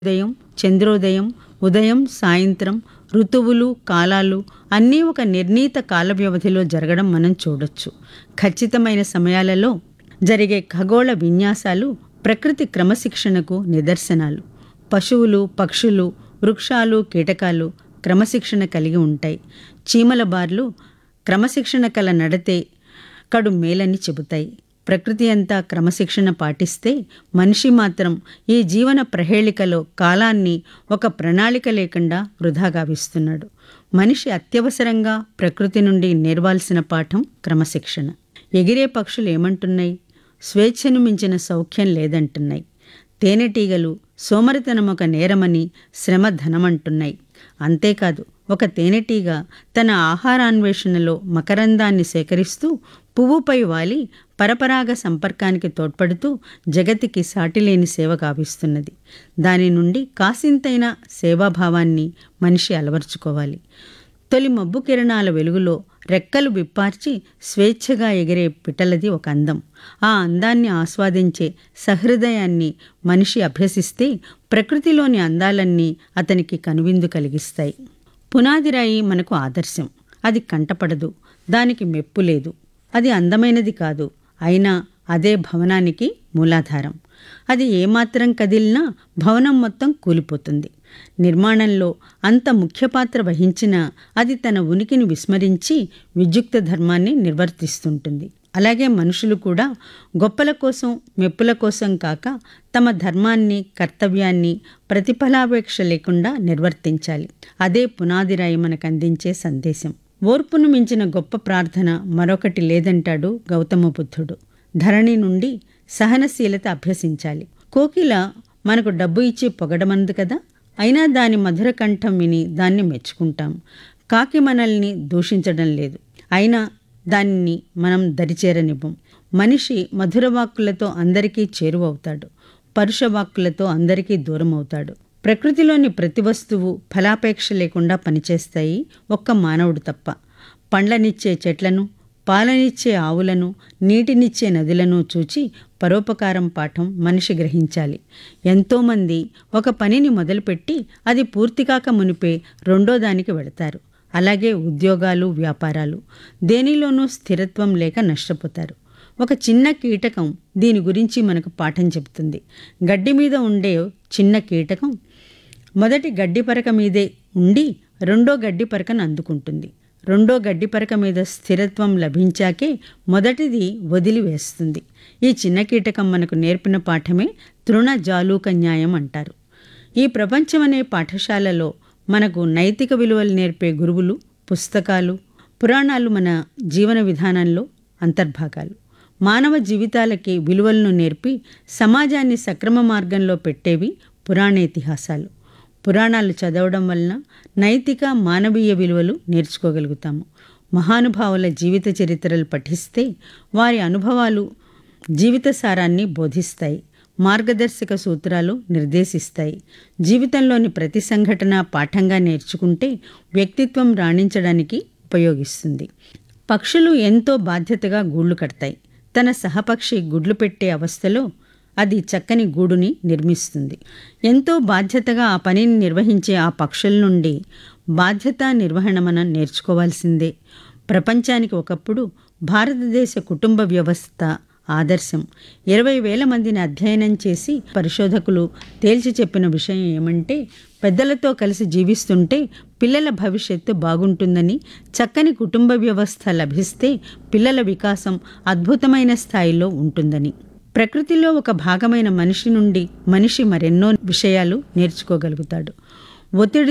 ఉదయం చంద్రోదయం ఉదయం సాయంత్రం ఋతువులు కాలాలు అన్నీ ఒక నిర్ణీత కాల వ్యవధిలో జరగడం మనం చూడొచ్చు ఖచ్చితమైన సమయాలలో జరిగే ఖగోళ విన్యాసాలు ప్రకృతి క్రమశిక్షణకు నిదర్శనాలు పశువులు పక్షులు వృక్షాలు కీటకాలు క్రమశిక్షణ కలిగి ఉంటాయి చీమల బార్లు క్రమశిక్షణ కల నడతే కడు మేలని చెబుతాయి ప్రకృతి అంతా క్రమశిక్షణ పాటిస్తే మనిషి మాత్రం ఈ జీవన ప్రహేళికలో కాలాన్ని ఒక ప్రణాళిక లేకుండా వృధా గావిస్తున్నాడు మనిషి అత్యవసరంగా ప్రకృతి నుండి నేర్వాల్సిన పాఠం క్రమశిక్షణ ఎగిరే పక్షులు ఏమంటున్నాయి స్వేచ్ఛను మించిన సౌఖ్యం లేదంటున్నాయి తేనెటీగలు సోమరితనం ఒక నేరమని శ్రమ ధనమంటున్నాయి అంతేకాదు ఒక తేనెటీగ తన ఆహారాన్వేషణలో మకరందాన్ని సేకరిస్తూ పువ్వుపై వాలి పరపరాగ సంపర్కానికి తోడ్పడుతూ జగతికి సాటిలేని సేవ గావిస్తున్నది దాని నుండి కాసింతైన సేవాభావాన్ని మనిషి అలవర్చుకోవాలి తొలి మబ్బు కిరణాల వెలుగులో రెక్కలు విప్పార్చి స్వేచ్ఛగా ఎగిరే పిట్టలది ఒక అందం ఆ అందాన్ని ఆస్వాదించే సహృదయాన్ని మనిషి అభ్యసిస్తే ప్రకృతిలోని అందాలన్నీ అతనికి కనువిందు కలిగిస్తాయి పునాదిరాయి మనకు ఆదర్శం అది కంటపడదు దానికి మెప్పు లేదు అది అందమైనది కాదు అయినా అదే భవనానికి మూలాధారం అది ఏమాత్రం కదిలినా భవనం మొత్తం కూలిపోతుంది నిర్మాణంలో అంత ముఖ్య పాత్ర వహించినా అది తన ఉనికిని విస్మరించి విద్యుక్త ధర్మాన్ని నిర్వర్తిస్తుంటుంది అలాగే మనుషులు కూడా గొప్పల కోసం మెప్పుల కోసం కాక తమ ధర్మాన్ని కర్తవ్యాన్ని ప్రతిఫలాపేక్ష లేకుండా నిర్వర్తించాలి అదే పునాదిరాయి మనకు అందించే సందేశం ఓర్పును మించిన గొప్ప ప్రార్థన మరొకటి లేదంటాడు గౌతమ బుద్ధుడు ధరణి నుండి సహనశీలత అభ్యసించాలి కోకిల మనకు డబ్బు ఇచ్చి పొగడమందు కదా అయినా దాని మధుర కంఠం విని దాన్ని మెచ్చుకుంటాం కాకి మనల్ని దూషించడం లేదు అయినా దాన్ని మనం దరిచేరనివ్వం మనిషి మధుర వాక్కులతో అందరికీ చేరువవుతాడు పరుష వాక్కులతో అందరికీ దూరం అవుతాడు ప్రకృతిలోని ప్రతి వస్తువు ఫలాపేక్ష లేకుండా పనిచేస్తాయి ఒక్క మానవుడు తప్ప పండ్లనిచ్చే చెట్లను పాలనిచ్చే ఆవులను నీటినిచ్చే నదులను చూచి పరోపకారం పాఠం మనిషి గ్రహించాలి ఎంతోమంది ఒక పనిని మొదలుపెట్టి అది పూర్తి కాక మునిపే రెండో దానికి వెళతారు అలాగే ఉద్యోగాలు వ్యాపారాలు దేనిలోనూ స్థిరత్వం లేక నష్టపోతారు ఒక చిన్న కీటకం దీని గురించి మనకు పాఠం చెబుతుంది గడ్డి మీద ఉండే చిన్న కీటకం మొదటి గడ్డి పరక మీదే ఉండి రెండో గడ్డి పరకను అందుకుంటుంది రెండో గడ్డి పరక మీద స్థిరత్వం లభించాకే మొదటిది వదిలివేస్తుంది ఈ చిన్న కీటకం మనకు నేర్పిన పాఠమే తృణ జాలూక న్యాయం అంటారు ఈ ప్రపంచం అనే పాఠశాలలో మనకు నైతిక విలువలు నేర్పే గురువులు పుస్తకాలు పురాణాలు మన జీవన విధానంలో అంతర్భాగాలు మానవ జీవితాలకి విలువలను నేర్పి సమాజాన్ని సక్రమ మార్గంలో పెట్టేవి పురాణేతిహాసాలు పురాణాలు చదవడం వలన నైతిక మానవీయ విలువలు నేర్చుకోగలుగుతాము మహానుభావుల జీవిత చరిత్రలు పఠిస్తే వారి అనుభవాలు జీవిత సారాన్ని బోధిస్తాయి మార్గదర్శక సూత్రాలు నిర్దేశిస్తాయి జీవితంలోని ప్రతి సంఘటన పాఠంగా నేర్చుకుంటే వ్యక్తిత్వం రాణించడానికి ఉపయోగిస్తుంది పక్షులు ఎంతో బాధ్యతగా గూళ్ళు కడతాయి తన సహపక్షి గుడ్లు పెట్టే అవస్థలో అది చక్కని గూడుని నిర్మిస్తుంది ఎంతో బాధ్యతగా ఆ పనిని నిర్వహించే ఆ పక్షుల నుండి బాధ్యతా నిర్వహణ మనం నేర్చుకోవాల్సిందే ప్రపంచానికి ఒకప్పుడు భారతదేశ కుటుంబ వ్యవస్థ ఆదర్శం ఇరవై వేల మందిని అధ్యయనం చేసి పరిశోధకులు తేల్చి చెప్పిన విషయం ఏమంటే పెద్దలతో కలిసి జీవిస్తుంటే పిల్లల భవిష్యత్తు బాగుంటుందని చక్కని కుటుంబ వ్యవస్థ లభిస్తే పిల్లల వికాసం అద్భుతమైన స్థాయిలో ఉంటుందని ప్రకృతిలో ఒక భాగమైన మనిషి నుండి మనిషి మరెన్నో విషయాలు నేర్చుకోగలుగుతాడు ఒత్తిడి